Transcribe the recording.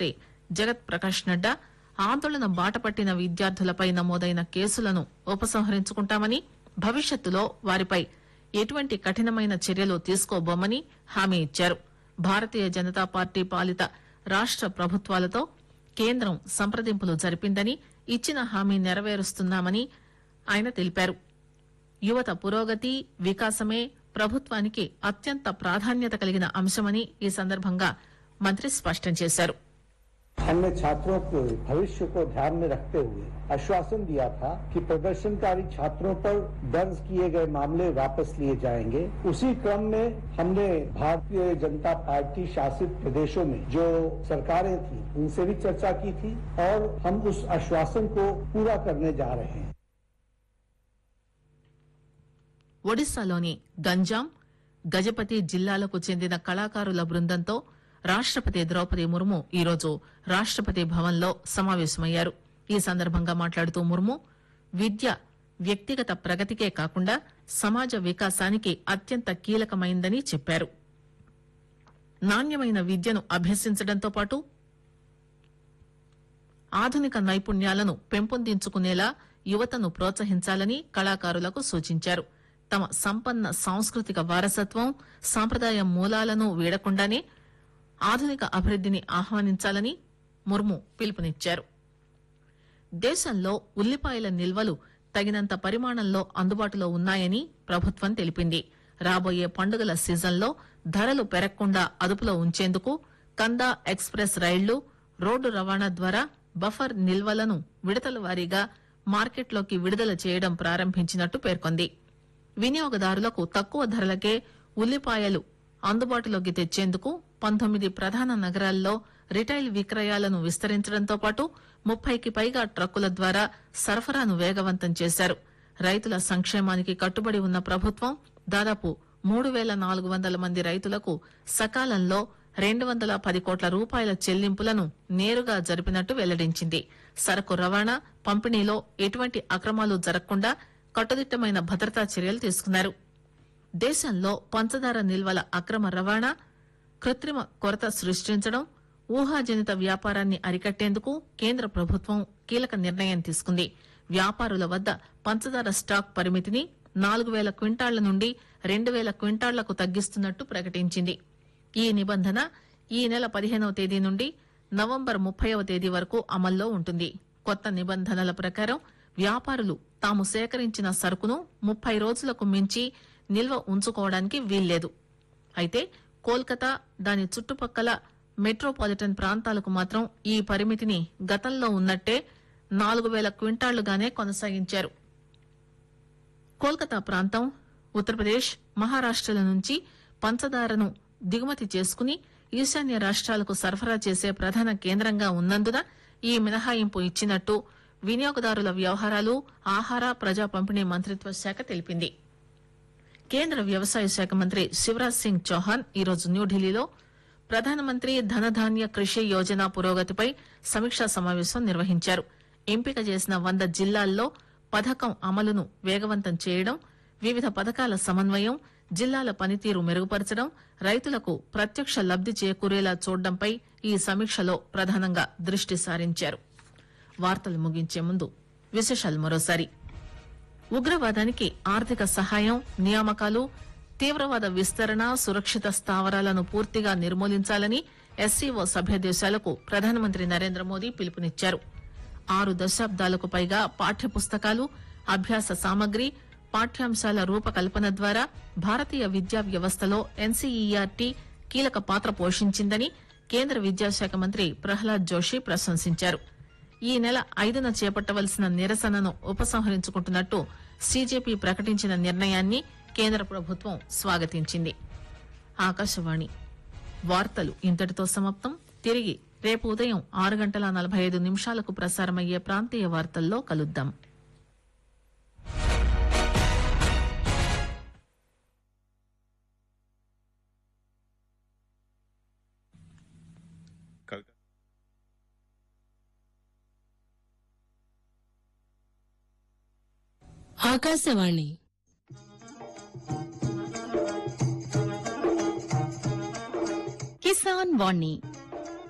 మంత్రి జగత్ ప్రకాష్ నడ్డా ఆందోళన బాటపట్టిన విద్యార్థులపై నమోదైన కేసులను ఉపసంహరించుకుంటామని భవిష్యత్తులో వారిపై ఎటువంటి కఠినమైన చర్యలు తీసుకోబోమని హామీ ఇచ్చారు భారతీయ జనతా పార్టీ పాలిత రాష్ట ప్రభుత్వాలతో కేంద్రం సంప్రదింపులు జరిపిందని ఇచ్చిన హామీ నెరవేరుస్తున్నామని ఆయన తెలిపారు యువత పురోగతి వికాసమే ప్రభుత్వానికి అత్యంత ప్రాధాన్యత కలిగిన అంశమని ఈ సందర్భంగా మంత్రి స్పష్టం చేశారు हमने छात्रों के भविष्य को ध्यान में रखते हुए आश्वासन दिया था कि प्रदर्शनकारी छात्रों पर दर्ज किए गए मामले वापस लिए जाएंगे उसी क्रम में हमने भारतीय जनता पार्टी शासित प्रदेशों में जो सरकारें थी उनसे भी चर्चा की थी और हम उस आश्वासन को पूरा करने जा रहे हैं ఒడిశాలోని గంజాం గజపతి జిల్లాలకు చెందిన కళాకారుల బృందంతో రాష్టపతి ద్రౌపది ముర్ము ఈరోజు రాష్టపతి భవన్లో సమావేశమయ్యారు ఈ సందర్భంగా మాట్లాడుతూ ముర్ము విద్య వ్యక్తిగత ప్రగతికే కాకుండా సమాజ వికాసానికి అత్యంత కీలకమైందని చెప్పారు నాణ్యమైన విద్యను అభ్యసించడంతో పాటు ఆధునిక నైపుణ్యాలను పెంపొందించుకునేలా యువతను ప్రోత్సహించాలని కళాకారులకు సూచించారు తమ సంపన్న సాంస్కృతిక వారసత్వం సాంప్రదాయ మూలాలను వీడకుండానే ఆధునిక అభివృద్దిని ఆహ్వానించాలని ముర్ము పిలుపునిచ్చారు దేశంలో ఉల్లిపాయల నిల్వలు తగినంత పరిమాణంలో అందుబాటులో ఉన్నాయని ప్రభుత్వం తెలిపింది రాబోయే పండుగల సీజన్లో ధరలు పెరగకుండా అదుపులో ఉంచేందుకు కందా ఎక్స్ప్రెస్ రైళ్లు రోడ్డు రవాణా ద్వారా బఫర్ నిల్వలను విడతల వారీగా మార్కెట్లోకి విడుదల చేయడం ప్రారంభించినట్టు పేర్కొంది వినియోగదారులకు తక్కువ ధరలకే ఉల్లిపాయలు అందుబాటులోకి తెచ్చేందుకు పంతొమ్మిది ప్రధాన నగరాల్లో రిటైల్ విక్రయాలను విస్తరించడంతో పాటు ముప్పైకి పైగా ట్రక్కుల ద్వారా సరఫరాను వేగవంతం చేశారు రైతుల సంక్షేమానికి కట్టుబడి ఉన్న ప్రభుత్వం దాదాపు మూడు పేల నాలుగు వందల మంది రైతులకు సకాలంలో రెండు వందల పది కోట్ల రూపాయల చెల్లింపులను నేరుగా జరిపినట్టు వెల్లడించింది సరకు రవాణా పంపిణీలో ఎటువంటి అక్రమాలు జరగకుండా కట్టుదిట్టమైన భద్రతా చర్యలు తీసుకున్నారు దేశంలో పంచదార నిల్వల అక్రమ రవాణా కృత్రిమ కొరత సృష్టించడం ఊహాజనిత వ్యాపారాన్ని అరికట్టేందుకు కేంద్ర ప్రభుత్వం కీలక నిర్ణయం తీసుకుంది వ్యాపారుల వద్ద పంచదార స్టాక్ పరిమితిని నాలుగు వేల క్వింటాళ్ల నుండి రెండు వేల క్వింటాళ్లకు తగ్గిస్తున్నట్టు ప్రకటించింది ఈ నిబంధన ఈ నెల పదిహేనవ తేదీ నుండి నవంబర్ ముప్పైవ తేదీ వరకు అమల్లో ఉంటుంది కొత్త నిబంధనల ప్రకారం వ్యాపారులు తాము సేకరించిన సరుకును ముప్పై రోజులకు మించి నిల్వ ఉంచుకోవడానికి వీల్లేదు అయితే కోల్కతా దాని చుట్టుపక్కల మెట్రోపాలిటన్ ప్రాంతాలకు మాత్రం ఈ పరిమితిని గతంలో ఉన్నట్టే నాలుగు వేల క్వింటాళ్లుగానే కొనసాగించారు కోల్కతా ప్రాంతం ఉత్తరప్రదేశ్ మహారాష్టల నుంచి పంచదారను దిగుమతి చేసుకుని ఈశాన్య రాష్ట్రాలకు సరఫరా చేసే ప్రధాన కేంద్రంగా ఉన్నందున ఈ మినహాయింపు ఇచ్చినట్టు వినియోగదారుల వ్యవహారాలు ఆహార ప్రజా పంపిణీ మంత్రిత్వ శాఖ తెలిపింది కేంద్ర వ్యవసాయ శాఖ మంత్రి శివరాజ్ సింగ్ చౌహాన్ ఈరోజు న్యూఢిల్లీలో ప్రధానమంత్రి ధనధాన్య కృషి యోజన పురోగతిపై సమీక్షా సమావేశం నిర్వహించారు ఎంపిక చేసిన వంద జిల్లాల్లో పథకం అమలును వేగవంతం చేయడం వివిధ పథకాల సమన్వయం జిల్లాల పనితీరు మెరుగుపరచడం రైతులకు ప్రత్యక్ష లబ్ది చేకూరేలా చూడడంపై ఈ సమీక్షలో ప్రధానంగా దృష్టి సారించారు వార్తలు ముగించే ముందు విశేషాలు మరోసారి ఉగ్రవాదానికి ఆర్థిక సహాయం నియామకాలు తీవ్రవాద విస్తరణ సురక్షిత స్థావరాలను పూర్తిగా నిర్మూలించాలని ఎస్సీఓ సభ్య దేశాలకు ప్రధానమంత్రి నరేంద్ర మోదీ పిలుపునిచ్చారు ఆరు దశాబ్దాలకు పైగా పాఠ్యపుస్తకాలు అభ్యాస సామగ్రి పాఠ్యాంశాల రూపకల్పన ద్వారా భారతీయ విద్యా వ్యవస్థలో ఎన్సీఈఆర్టీ కీలక పాత్ర పోషించిందని కేంద్ర విద్యాశాఖ మంత్రి ప్రహ్లాద్ జోషి ప్రశంసించారు ఈ నెల ఐదున చేపట్టవలసిన నిరసనను ఉపసంహరించుకుంటున్నట్టు సీజేపీ ప్రకటించిన నిర్ణయాన్ని కేంద్ర ప్రభుత్వం స్వాగతించింది ఆకాశవాణి వార్తలు ఇంతటితో సమాప్తం తిరిగి రేపు ఉదయం ఆరు గంటల నలభై ఐదు నిమిషాలకు ప్రసారమయ్యే ప్రాంతీయ వార్తల్లో కలుద్దాం Когда? ఆకాశవాణి కిసాన్ వాణి